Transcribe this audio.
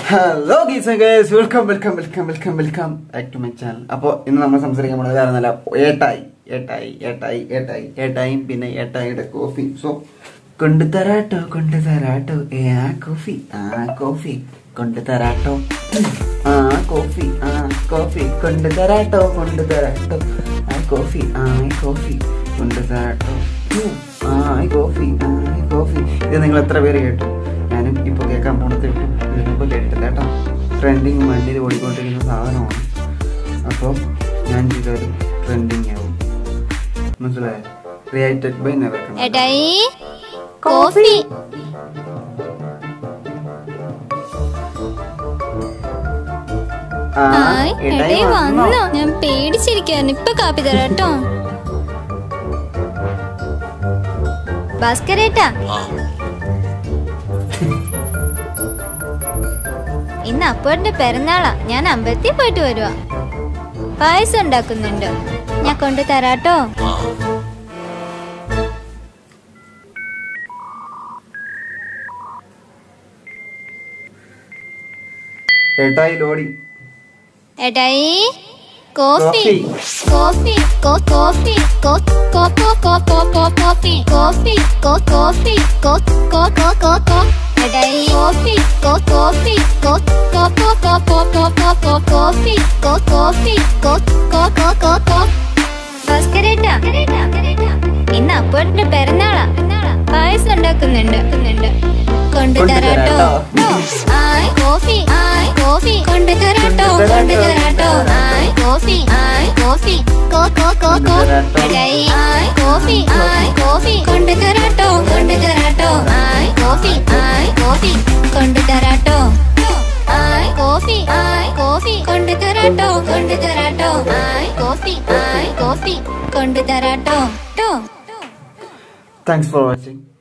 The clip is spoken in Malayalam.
Hello guys guys welcome welcome welcome welcome welcome back to my channel അപ്പോൾ ഇന്ന് നമ്മൾ സംസാരിക്കാൻ പോകുന്നത് വേറെ നല്ല ഏട്ടായി ഏട്ടായി ഏട്ടായി ഏട്ടായി ഏട്ടായും പിന്നെ ഏട്ടായിയുടെ കോഫി സോ കൊണ്ടുതരാട്ടോ കൊണ്ടുതരാട്ടോ ഏ ആ കോഫി ആ കോഫി കൊണ്ടുതരാട്ടോ ആ കോഫി ആ കോഫി കൊണ്ടുതരാട്ടോ കൊണ്ടുതരാട്ടോ ആ കോഫി ആ കോഫി കൊണ്ടുതരാട്ടോ ഉം, ആ കോഫി ആ കോഫി ഇത് നിങ്ങൾ എത്ര പേര് കേട്ടു ഞാനും ഇപ്പോൾ കേൾക്കാൻ പോണത് ഇതിനുമ്പോൾ കേട്ടിട്ടില്ല കേട്ടോ ട്രെൻഡിങ് വണ്ടിയിൽ ഓടിക്കൊണ്ടിരിക്കുന്ന സാധനമാണ് അപ്പോൾ ഞാൻ ചെയ്തൊരു ട്രെൻഡിങ് ആവും മനസ്സിലായോ ക്രിയേറ്റഡ് ബൈ നെവർ എടായി കോഫി ആയ് എടേ വന്നോ ഞാൻ പേടിച്ചിരിക്കായിരുന്നു ഇപ്പൊ കാപ്പി തരാം കേട്ടോ ഭാസ്കരേട്ടാ ഇന്ന് അപ്പോഴിന്റെ പിറന്നാളാ ഞാൻ അമ്പലത്തിൽ പോയിട്ട് വരുവാ പായസം ഉണ്ടാക്കുന്നുണ്ട് ഞാൻ കൊണ്ടു തരാട്ടോ ഏട്ടായി ലോഡി എടായി കോഫി കോഫി. കോഫി കോ കോഫി കോ കോ കോ കോ കോ കോ കോഫി കോഫി കോ കോഫി കോ കോ കോ കോ കോ എടായി കോഫി കോ കോഫി കോ കോ കോ കോ കോ കോ കോ കോ കോഫി കോ കോഫി കോ കോ കോ കോ കോ ഭാസ്കരേട്ടാ ഇന്ന് അപ്പോഴിന്റെ പിറന്നാളാ പായസം ഉണ്ടാക്കുന്നുണ്ട് കൊണ്ടുതരാട്ടോ ആയ് കോഫി ആയ് കോഫി കൊണ്ടുതരാട്ടോ കൊണ്ടുതരാട്ടോ ആയ് കോഫി ആയ് കോഫി കോ കോ കോ കോ എടൈ ആയ് കോഫി ആയ് കോഫി കൊണ്ടുതരാട്ടോ കൊണ്ടുതരാട്ടോ ആയ് കോഫി ആയ് കോഫി കൊണ്ടുതരാട്ടോ ആയ് കോഫി ആയ് കോഫി കൊണ്ടുതരാട്ടോ കൊണ്ടുതരാട്ടോ ആയ് കോഫി ആയ് കോഫി കൊണ്ടുതരാട്ടോ ട്ടോ താങ്ക്സ് ഫോർ വാച്ചിങ്